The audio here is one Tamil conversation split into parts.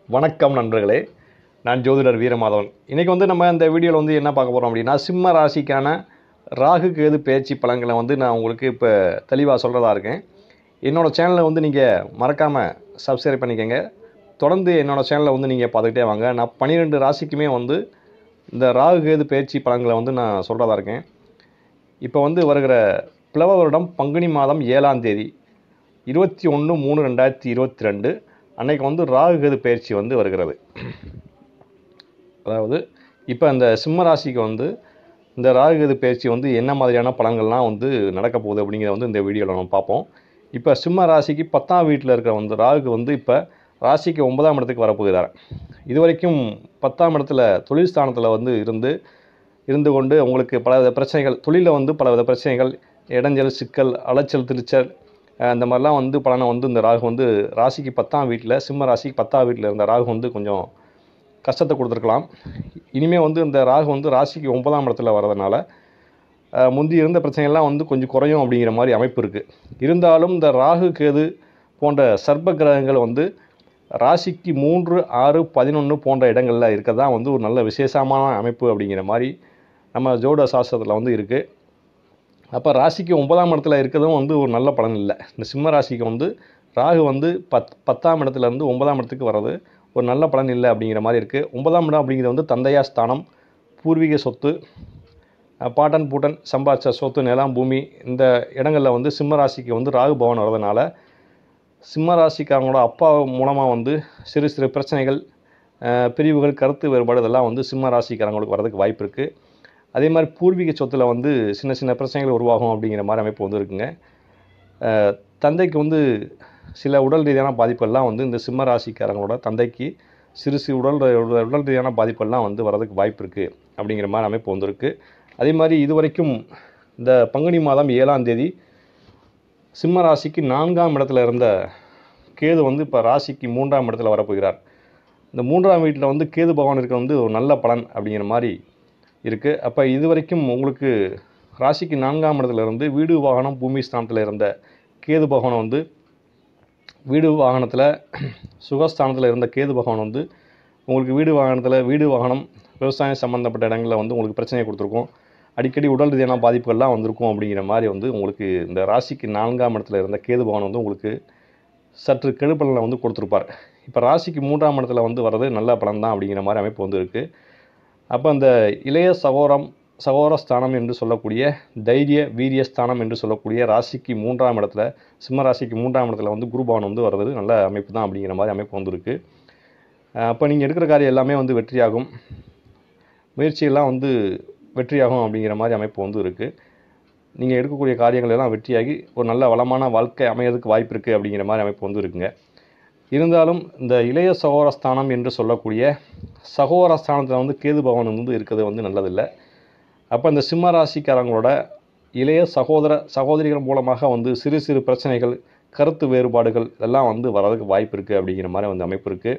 வணக்கம் நண்பர்களே நான் ஜோதிடர் வீரமாதவன் இன்றைக்கி வந்து நம்ம இந்த வீடியோவில் வந்து என்ன பார்க்க போகிறோம் அப்படின்னா சிம்ம ராசிக்கான ராகு கேது பேச்சு பலன்களை வந்து நான் உங்களுக்கு இப்போ தெளிவாக சொல்கிறதா இருக்கேன் என்னோடய சேனலை வந்து நீங்கள் மறக்காமல் சப்ஸ்கிரைப் பண்ணிக்கோங்க தொடர்ந்து என்னோடய சேனலை வந்து நீங்கள் பார்த்துக்கிட்டே வாங்க நான் பன்னிரெண்டு ராசிக்குமே வந்து இந்த ராகு கேது பேச்சு பலன்களை வந்து நான் சொல்கிறதா இருக்கேன் இப்போ வந்து வருகிற பிளவ வருடம் பங்குனி மாதம் ஏழாம் தேதி இருபத்தி ஒன்று மூணு ரெண்டாயிரத்தி இருபத்தி ரெண்டு அன்னைக்கு வந்து ராகு கேது பயிற்சி வந்து வருகிறது அதாவது இப்போ இந்த சிம்ம ராசிக்கு வந்து இந்த ராகு கேது பயிற்சி வந்து என்ன மாதிரியான பலன்கள்லாம் வந்து நடக்க போகுது அப்படிங்கிறத வந்து இந்த வீடியோவில் நம்ம பார்ப்போம் இப்போ சிம்ம ராசிக்கு பத்தாம் வீட்டில் இருக்கிற வந்து ராகு வந்து இப்போ ராசிக்கு ஒன்பதாம் இடத்துக்கு வரப்போகிறார் இது வரைக்கும் பத்தாம் இடத்துல தொழில் ஸ்தானத்தில் வந்து இருந்து இருந்து கொண்டு உங்களுக்கு பலவித பிரச்சனைகள் தொழிலில் வந்து பலவித பிரச்சனைகள் இடைஞ்சல் சிக்கல் அலைச்சல் திருச்சல் அஹ் இந்த மாதிரிலாம் வந்து பலனை வந்து இந்த ராகு வந்து ராசிக்கு பத்தாம் வீட்டில் சிம்ம ராசிக்கு பத்தாம் வீட்டில் இருந்த ராகு வந்து கொஞ்சம் கஷ்டத்தை கொடுத்துருக்கலாம் இனிமேல் வந்து இந்த ராகு வந்து ராசிக்கு ஒன்பதாம் இடத்துல வரதுனால அஹ் முந்தி இருந்த பிரச்சனைகள்லாம் வந்து கொஞ்சம் குறையும் அப்படிங்கிற மாதிரி அமைப்பு இருக்குது இருந்தாலும் இந்த ராகு கேது போன்ற சர்ப்ப கிரகங்கள் வந்து ராசிக்கு மூன்று ஆறு பதினொன்று போன்ற இடங்களில் இருக்க தான் வந்து ஒரு நல்ல விசேஷமான அமைப்பு அப்படிங்கிற மாதிரி நம்ம ஜோட சாஸ்திரத்தில் வந்து இருக்குது அப்போ ராசிக்கு ஒன்பதாம் இடத்துல இருக்கிறதும் வந்து ஒரு நல்ல பலன் இல்லை இந்த சிம்ம ராசிக்கு வந்து ராகு வந்து பத் பத்தாம் இடத்துல இருந்து ஒன்பதாம் இடத்துக்கு வர்றது ஒரு நல்ல பலன் இல்லை அப்படிங்கிற மாதிரி இருக்குது ஒன்பதாம் இடம் அப்படிங்கிறது வந்து தந்தையா ஸ்தானம் பூர்வீக சொத்து அஹ் பாட்டன் பூட்டன் சம்பாதிச்ச சொத்து நிலம் பூமி இந்த இடங்களில் வந்து சிம்ம ராசிக்கு வந்து ராகு பவன் வர்றதுனால சிம்ம ராசிக்காரங்களோட அப்பா மூலமாக வந்து சிறு சிறு பிரச்சனைகள் அஹ் பிரிவுகள் கருத்து வேறுபாடு இதெல்லாம் வந்து சிம்ம ராசிக்காரங்களுக்கு வரதுக்கு வாய்ப்பு இருக்குது அதே மாதிரி பூர்வீக சொத்தில் வந்து சின்ன சின்ன பிரச்சனைகள் உருவாகும் அப்படிங்கிற மாதிரி அமைப்பு வந்து இருக்குங்க அஹ் தந்தைக்கு வந்து சில உடல் ரீதியான பாதிப்புகள்லாம் வந்து இந்த சிம்ம ராசிக்காரங்களோட தந்தைக்கு சிறு சிறு உடல் உடல் உடல் ரீதியான பாதிப்புகள்லாம் வந்து வரதுக்கு வாய்ப்பு இருக்குது அப்படிங்கிற மாதிரி அமைப்பு வந்திருக்கு அதே மாதிரி இது வரைக்கும் இந்த பங்குனி மாதம் ஏழாம் தேதி சிம்ம ராசிக்கு நான்காம் இடத்துல இருந்த கேது வந்து இப்போ ராசிக்கு மூன்றாம் இடத்துல வரப்போகிறார் இந்த மூன்றாம் வீட்டில் வந்து கேது பகவான் இருக்க வந்து ஒரு நல்ல பலன் அப்படிங்கிற மாதிரி இருக்குது அப்போ இது வரைக்கும் உங்களுக்கு ராசிக்கு நான்காம் இடத்துல இருந்து வீடு வாகனம் பூமி ஸ்தானத்தில் இருந்த கேது பகவான் வந்து வீடு வாகனத்தில் சுகஸ்தானத்தில் இருந்த கேது பகவான் வந்து உங்களுக்கு வீடு வாகனத்தில் வீடு வாகனம் விவசாயம் சம்மந்தப்பட்ட இடங்களில் வந்து உங்களுக்கு பிரச்சனையை கொடுத்துருக்கும் அடிக்கடி உடல் ரீதியான பாதிப்புகள்லாம் வந்திருக்கும் அப்படிங்கிற மாதிரி வந்து உங்களுக்கு இந்த ராசிக்கு நான்காம் இடத்துல இருந்த கேது பகவான் வந்து உங்களுக்கு சற்று கெடுபலனை வந்து கொடுத்துருப்பார் இப்போ ராசிக்கு மூன்றாம் இடத்துல வந்து வர்றது நல்ல பலன் தான் அப்படிங்கிற மாதிரி அமைப்பு வந்து இருக்குது அப்போ அந்த இளைய சகோரம் சகோர ஸ்தானம் என்று சொல்லக்கூடிய தைரிய வீரிய ஸ்தானம் என்று சொல்லக்கூடிய ராசிக்கு மூன்றாம் இடத்துல சிம்ம ராசிக்கு மூன்றாம் இடத்துல வந்து குருபவன் வந்து வர்றது நல்ல அமைப்பு தான் அப்படிங்கிற மாதிரி அமைப்பு வந்துருக்கு அப்போ நீங்கள் எடுக்கிற காரியம் எல்லாமே வந்து வெற்றியாகும் முயற்சியெல்லாம் வந்து வெற்றியாகும் அப்படிங்கிற மாதிரி அமைப்பு வந்து இருக்குது நீங்கள் எடுக்கக்கூடிய காரியங்கள் எல்லாம் வெற்றியாகி ஒரு நல்ல வளமான வாழ்க்கை அமையறதுக்கு வாய்ப்பு இருக்குது அப்படிங்கிற மாதிரி அமைப்பு வந்து இருக்குங்க இருந்தாலும் இந்த இளைய சகோரஸ்தானம் என்று சொல்லக்கூடிய சகோரஸ்தானத்தில் வந்து கேது பகவான் வந்து இருக்கிறது வந்து நல்லதில்லை அப்போ இந்த சிம்ம ராசிக்காரங்களோட இளைய சகோதர சகோதரிகள் மூலமாக வந்து சிறு சிறு பிரச்சனைகள் கருத்து வேறுபாடுகள் இதெல்லாம் வந்து வரதுக்கு வாய்ப்பு இருக்குது அப்படிங்கிற மாதிரி வந்து அமைப்பு இருக்குது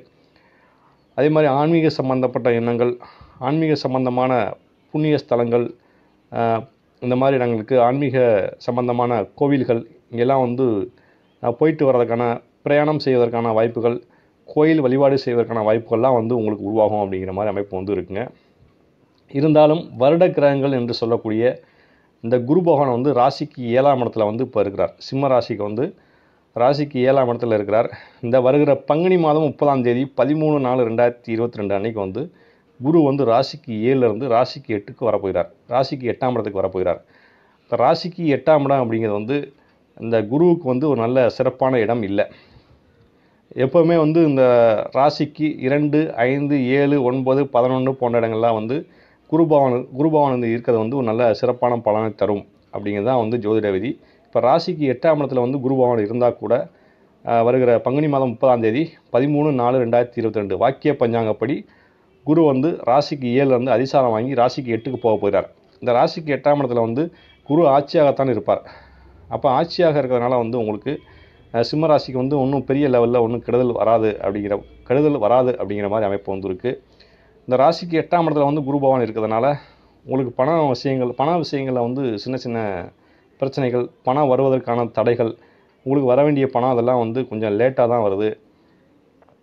அதே மாதிரி ஆன்மீக சம்பந்தப்பட்ட எண்ணங்கள் ஆன்மீக சம்பந்தமான புண்ணிய ஸ்தலங்கள் ஆஹ், இந்த மாதிரி இடங்களுக்கு ஆன்மீக சம்பந்தமான கோவில்கள் இங்கெல்லாம் வந்து ஆஹ், போயிட்டு வர்றதுக்கான பிரயாணம் செய்வதற்கான வாய்ப்புகள் கோயில் வழிபாடு செய்வதற்கான வாய்ப்புகள்லாம் வந்து உங்களுக்கு உருவாகும் அப்படிங்கிற மாதிரி அமைப்பு வந்து இருக்குங்க இருந்தாலும் வருட கிரகங்கள் என்று சொல்லக்கூடிய இந்த குரு பகவான் வந்து ராசிக்கு ஏழாம் இடத்துல வந்து இப்போ இருக்கிறார் சிம்ம ராசிக்கு வந்து ராசிக்கு ஏழாம் இடத்துல இருக்கிறார் இந்த வருகிற பங்குனி மாதம் முப்பதாம் தேதி பதிமூணு நாலு ரெண்டாயிரத்தி இருபத்தி ரெண்டு அன்னைக்கு வந்து குரு வந்து ராசிக்கு ஏழுல இருந்து ராசிக்கு எட்டுக்கு வரப்போகிறார் ராசிக்கு எட்டாம் இடத்துக்கு வரப்போகிறார் இப்போ ராசிக்கு எட்டாம் இடம் அப்படிங்கிறது வந்து இந்த குருவுக்கு வந்து ஒரு நல்ல சிறப்பான இடம் இல்லை எப்போவுமே வந்து இந்த ராசிக்கு இரண்டு ஐந்து ஏழு ஒன்பது பதினொன்று போன்ற இடங்கள்லாம் வந்து குருபவன் குருபவன் வந்து இருக்கிறது வந்து ஒரு நல்ல சிறப்பான பலனை தரும் அப்படிங்கிறது தான் வந்து ஜோதிட விதி இப்போ ராசிக்கு எட்டாம் இடத்துல வந்து குருபவன் இருந்தால் கூட ஆஹ், வருகிற பங்குனி மாதம் முப்பதாம் தேதி பதிமூணு நாலு ரெண்டாயிரத்தி இருபத்தி ரெண்டு வாக்கிய பஞ்சாங்கப்படி குரு வந்து ராசிக்கு ஏழுல இருந்து அதிசாரம் வாங்கி ராசிக்கு எட்டுக்கு போக போகிறார் இந்த ராசிக்கு எட்டாம் இடத்துல வந்து குரு ஆட்சியாகத்தான் இருப்பார் அப்போ ஆட்சியாக இருக்கிறதுனால வந்து உங்களுக்கு அஹ், சிம்ம ராசிக்கு வந்து ஒன்றும் பெரிய லெவலில் ஒன்றும் கெடுதல் வராது அப்படிங்கிற கெடுதல் வராது அப்படிங்கிற மாதிரி அமைப்பு வந்திருக்கு இந்த ராசிக்கு எட்டாம் இடத்துல வந்து குரு பகவான் இருக்கிறதுனால உங்களுக்கு பண விஷயங்கள் பண விஷயங்களில் வந்து சின்ன சின்ன பிரச்சனைகள் பணம் வருவதற்கான தடைகள் உங்களுக்கு வர வேண்டிய பணம் அதெல்லாம் வந்து கொஞ்சம் லேட்டாக தான் வருது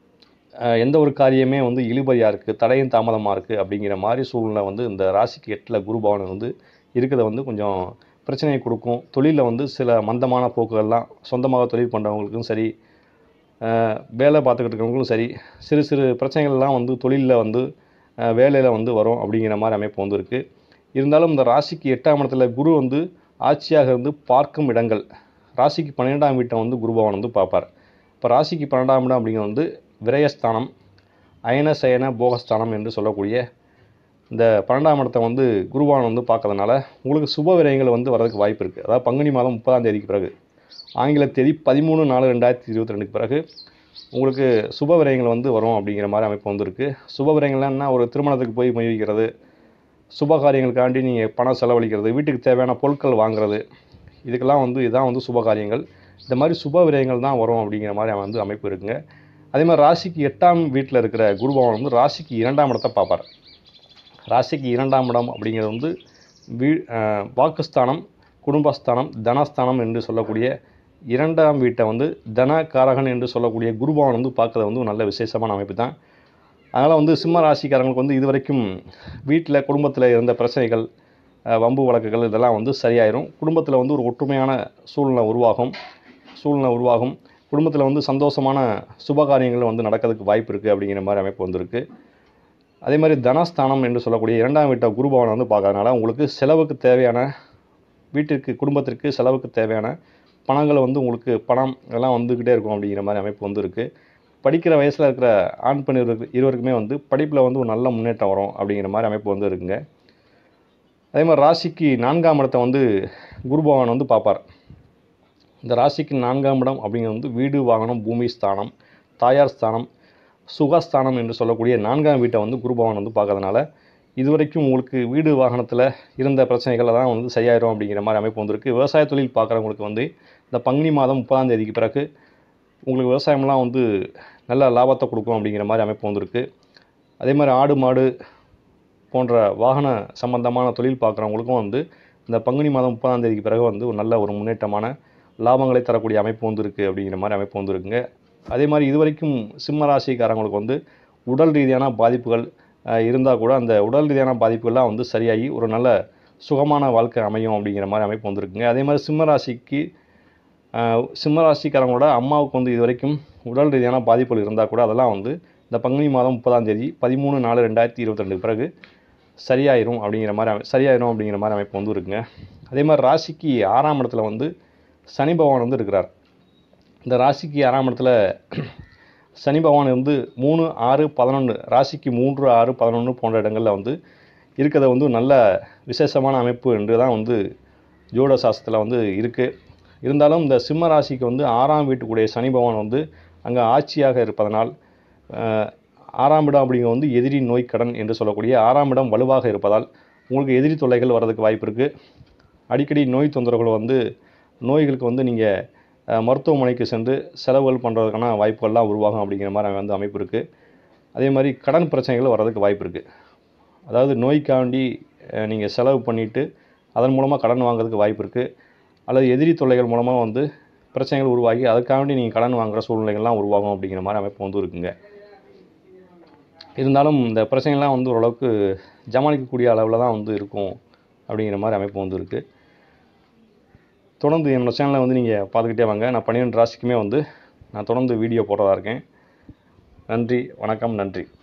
அஹ், எந்த ஒரு காரியமே வந்து இழுபறியாக இருக்குது தடையும் தாமதமாக இருக்குது அப்படிங்கிற மாதிரி சூழ்நிலை வந்து இந்த ராசிக்கு எட்டில் குரு பவன் வந்து இருக்கிறத வந்து கொஞ்சம் பிரச்சனையை கொடுக்கும் தொழிலில் வந்து சில மந்தமான போக்குகள்லாம் சொந்தமாக தொழில் பண்ணுறவங்களுக்கும் சரி அஹ், வேலை பார்த்துக்கிட்டு இருக்கிறவங்களுக்கும் சரி சிறு சிறு பிரச்சனைகள்லாம் வந்து தொழிலில் வந்து வேலையில் வந்து வரும் அப்படிங்கிற மாதிரி அமைப்பு வந்து இருக்குது இருந்தாலும் இந்த ராசிக்கு எட்டாம் இடத்துல குரு வந்து ஆட்சியாக இருந்து பார்க்கும் இடங்கள் ராசிக்கு பன்னிரெண்டாம் வீட்டை வந்து குருபவன் வந்து பார்ப்பார் இப்போ ராசிக்கு பன்னெண்டாம் இடம் அப்படிங்கிறது வந்து விரயஸ்தானம் அயன சயன போகஸ்தானம் என்று சொல்லக்கூடிய இந்த பன்னெண்டாம் இடத்தை வந்து குருவான் வந்து பார்க்கறதுனால உங்களுக்கு சுப விரயங்கள் வந்து வரதுக்கு வாய்ப்பு இருக்குது அதாவது பங்குனி மாதம் முப்பதாம் தேதிக்கு பிறகு ஆங்கில தேதி பதிமூணு நாலு ரெண்டாயிரத்தி இருபத்தி ரெண்டுக்கு பிறகு உங்களுக்கு சுப விரயங்கள் வந்து வரும் அப்படிங்கிற மாதிரி அமைப்பு வந்திருக்கு சுப விரயங்கள்லாம் என்ன ஒரு திருமணத்துக்கு போய் முயற்சிக்கிறது சுப காரியங்களுக்காண்டி நீங்கள் பணம் செலவழிக்கிறது வீட்டுக்கு தேவையான பொருட்கள் வாங்குறது இதுக்கெல்லாம் வந்து இதான் வந்து சுப காரியங்கள் இந்த மாதிரி சுப விரயங்கள் தான் வரும் அப்படிங்கிற மாதிரி வந்து அமைப்பு இருக்குங்க அதே மாதிரி ராசிக்கு எட்டாம் வீட்டில் இருக்கிற குருபவன் வந்து ராசிக்கு இரண்டாம் இடத்தை பார்ப்பார் ராசிக்கு இரண்டாம் இடம் அப்படிங்கிறது வந்து வீ அஹ் வாக்குஸ்தானம் குடும்பஸ்தானம் தனஸ்தானம் என்று சொல்லக்கூடிய இரண்டாம் வீட்டை வந்து தன காரகன் என்று சொல்லக்கூடிய குருபவன் வந்து பார்க்கறது வந்து ஒரு நல்ல விசேஷமான அமைப்பு தான் அதனால் வந்து சிம்ம ராசிக்காரங்களுக்கு வந்து இது வரைக்கும் வீட்டில் குடும்பத்தில் இருந்த பிரச்சனைகள் அஹ் வம்பு வழக்குகள் இதெல்லாம் வந்து சரியாயிரும் குடும்பத்தில் வந்து ஒரு ஒற்றுமையான சூழ்நிலை உருவாகும் சூழ்நிலை உருவாகும் குடும்பத்தில் வந்து சந்தோஷமான சுபகாரியங்கள் வந்து நடக்கிறதுக்கு வாய்ப்பு இருக்குது அப்படிங்கிற மாதிரி அமைப்பு வந்திருக்கு அதே மாதிரி தனஸ்தானம் என்று சொல்லக்கூடிய இரண்டாம் வீட்டை குருபவனை வந்து பார்க்கறதுனால உங்களுக்கு செலவுக்கு தேவையான வீட்டிற்கு குடும்பத்திற்கு செலவுக்கு தேவையான பணங்கள் வந்து உங்களுக்கு பணம் எல்லாம் வந்துக்கிட்டே இருக்கும் அப்படிங்கிற மாதிரி அமைப்பு வந்து இருக்குது படிக்கிற வயசில் இருக்கிற ஆண் பெண் இருவருக்கு இருவருக்குமே வந்து படிப்பில் வந்து ஒரு நல்ல முன்னேற்றம் வரும் அப்படிங்கிற மாதிரி அமைப்பு வந்து இருக்குங்க அதே மாதிரி ராசிக்கு நான்காம் இடத்தை வந்து குருபவன் வந்து பார்ப்பார் இந்த ராசிக்கு நான்காம் இடம் அப்படிங்கிறது வந்து வீடு வாகனம் பூமி ஸ்தானம் தாயார் ஸ்தானம் சுகஸ்தானம் என்று சொல்லக்கூடிய நான்காம் வீட்டை வந்து குருபவன் வந்து பார்க்கறதுனால இதுவரைக்கும் உங்களுக்கு வீடு வாகனத்தில் இருந்த பிரச்சனைகள் தான் வந்து சரியாயிரும் அப்படிங்கிற மாதிரி அமைப்பு வந்திருக்கு விவசாய தொழில் பார்க்குறவங்களுக்கு வந்து இந்த பங்குனி மாதம் முப்பதாம் தேதிக்கு பிறகு உங்களுக்கு விவசாயம்லாம் வந்து நல்ல லாபத்தை கொடுக்கும் அப்படிங்கிற மாதிரி அமைப்பு வந்திருக்கு அதே மாதிரி ஆடு மாடு போன்ற வாகன சம்பந்தமான தொழில் பார்க்குறவங்களுக்கும் வந்து இந்த பங்குனி மாதம் முப்பதாம் தேதிக்கு பிறகு வந்து ஒரு நல்ல ஒரு முன்னேற்றமான லாபங்களை தரக்கூடிய அமைப்பு வந்திருக்கு அப்படிங்கிற மாதிரி அமைப்பு வந்திருக்குங்க அதே மாதிரி இதுவரைக்கும் சிம்ம ராசிக்காரங்களுக்கு வந்து உடல் ரீதியான பாதிப்புகள் இருந்தால் கூட அந்த உடல் ரீதியான பாதிப்புகள்லாம் வந்து சரியாகி ஒரு நல்ல சுகமான வாழ்க்கை அமையும் அப்படிங்கிற மாதிரி அமைப்பு வந்திருக்குங்க அதே மாதிரி சிம்ம ராசிக்கு ஆஹ், சிம்ம ராசிக்காரங்களோட அம்மாவுக்கு வந்து இது வரைக்கும் உடல் ரீதியான பாதிப்புகள் இருந்தால் கூட அதெல்லாம் வந்து இந்த பங்குனி மாதம் முப்பதாம் தேதி பதிமூணு நாலு ரெண்டாயிரத்தி இருபத்தி ரெண்டுக்கு பிறகு சரியாயிரும் அப்படிங்கிற மாதிரி அமை- சரியாயிரும் அப்படிங்கிற மாதிரி அமைப்பு வந்து இருக்குங்க அதே மாதிரி ராசிக்கு ஆறாம் இடத்துல வந்து சனி பகவான் வந்து இருக்கிறார் இந்த ராசிக்கு ஆறாம் இடத்துல சனி பகவான் வந்து மூணு ஆறு பதினொன்று ராசிக்கு மூன்று ஆறு பதினொன்று போன்ற இடங்களில் வந்து இருக்கிறத வந்து நல்ல விசேஷமான அமைப்பு என்று தான் வந்து ஜோட சாஸ்திரத்தில் வந்து இருக்குது இருந்தாலும் இந்த சிம்ம ராசிக்கு வந்து ஆறாம் வீட்டுக்குடைய சனி பகவான் வந்து அங்கே ஆட்சியாக இருப்பதனால் அஹ், ஆறாம் இடம் அப்படிங்கிறது வந்து எதிரி நோய் கடன் என்று சொல்லக்கூடிய ஆறாம் இடம் வலுவாக இருப்பதால் உங்களுக்கு எதிரி தொல்லைகள் வர்றதுக்கு வாய்ப்பு இருக்குது அடிக்கடி நோய் தொந்தரவுகள் வந்து நோய்களுக்கு வந்து நீங்கள் மருத்துவமனைக்கு சென்று செலவுகள் பண்ணுறதுக்கான வாய்ப்புகள்லாம் உருவாகும் அப்படிங்கிற மாதிரி வந்து அமைப்பு இருக்குது அதே மாதிரி கடன் பிரச்சனைகள் வர்றதுக்கு வாய்ப்பு இருக்குது அதாவது நோய்க்காண்டி நீங்கள் செலவு பண்ணிவிட்டு அதன் மூலமாக கடன் வாங்குறதுக்கு வாய்ப்பு இருக்குது அல்லது எதிரி தொல்லைகள் மூலமாக வந்து பிரச்சனைகள் உருவாகி அதுக்காண்டி நீங்கள் கடன் வாங்குற சூழ்நிலைகள்லாம் உருவாகும் அப்படிங்கிற மாதிரி அமைப்பு வந்து இருக்குங்க இருந்தாலும் இந்த பிரச்சனைகள்லாம் வந்து ஓரளவுக்கு ஜமாளிக்கக்கூடிய அளவில் தான் வந்து இருக்கும் அப்படிங்கிற மாதிரி அமைப்பு வந்து இருக்குது தொடர்ந்து என்னோடய சேனலை வந்து நீங்கள் பார்த்துக்கிட்டே வாங்க நான் பன்னிரெண்டு ராசிக்குமே வந்து நான் தொடர்ந்து வீடியோ போடுறதா இருக்கேன் நன்றி வணக்கம் நன்றி